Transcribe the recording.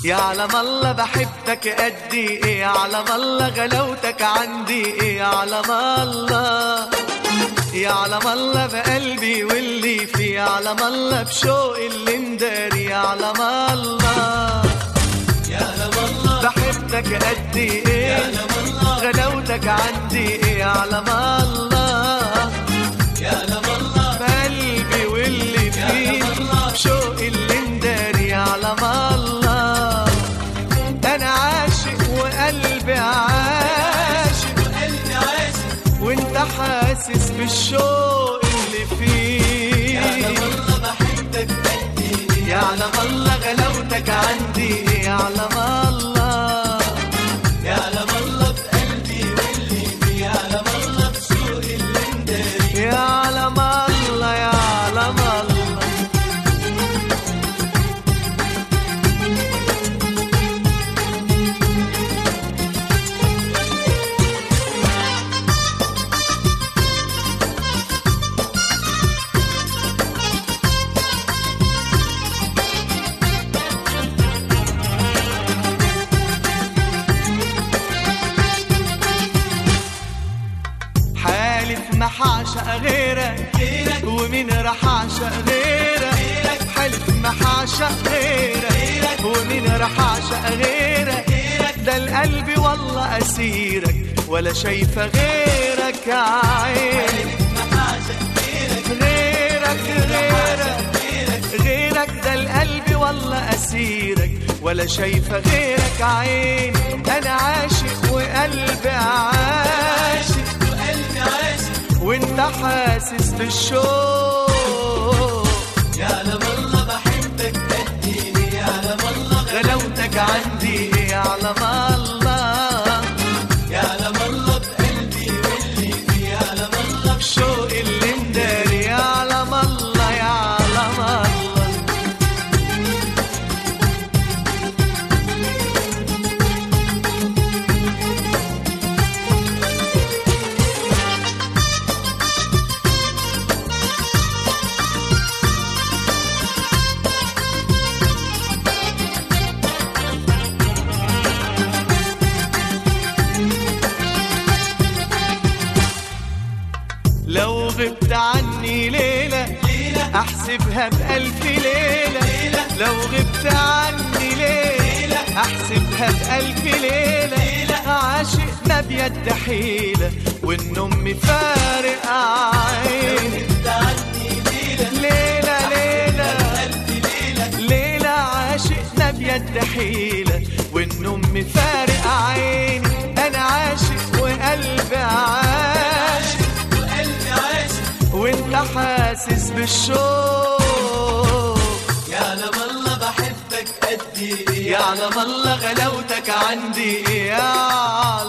يعلم الله بحبك قدي ايه يعلم الله غلاوتك عندي ايه يعلم الله يعلم الله بقلبي واللي فيه يعلم الله بشوقي اللي مداري يعلم الله يعلم الله بحبك قدي ايه يعلم الله غلاوتك عندي ايه يعلم الله يعلم الله بقلبي واللي فيه يعلم الله. بشوقي اللي مداري يعلم الله انا عاشق وقلبي عاشق وقلبي عاشق وانت حاسس بالشوق اللي فيه يعلم الله بحبك قدي يعلم الله غلاوتك عندي يعلم الله يعلم الله بقلبي واللي فيه يعلم الله بسوقي اللي مداري يعلم الله يعلم الله حالف ما حعشق غيرك غيرك ومين راح اعشق غيرك حلف ما حعشق غيرك ومين راح اعشق غيرك ده القلب والله اسيرك ولا شايفه غيرك يا عين ما عاشق غيرك غيرك غيرك غيرك ده القلب والله اسيرك ولا شايفه غيرك عين انا عاشق وقلبي عاشق وقلبي عاشق وانت حاسس بالشوق يعلم الله بحبك قدي يعلم الله غلاوتك عندي يعلم الله يعلم الله بقلبي واللي فيه يعلم الله الشوق اللي مداري يعلم الله يعلم الله لو غبت عني ليلة ليلة أحسبها بألف ليلة لو غبت عني ليلة أحسبها بألف ليلة عاشق ما بيد حيلة والنوم فارق عيني انت عني ليلة ليلة ليلة قلبي ليلة ليلة عاشق ما بيد حيلة والنوم فارق عيني أنا عاشق وقلبي عاشق وقلبي عاشق وانت حاسس بالشوق يعلم الله بحبك قدي يعلم الله غلاوتك عندي يعلم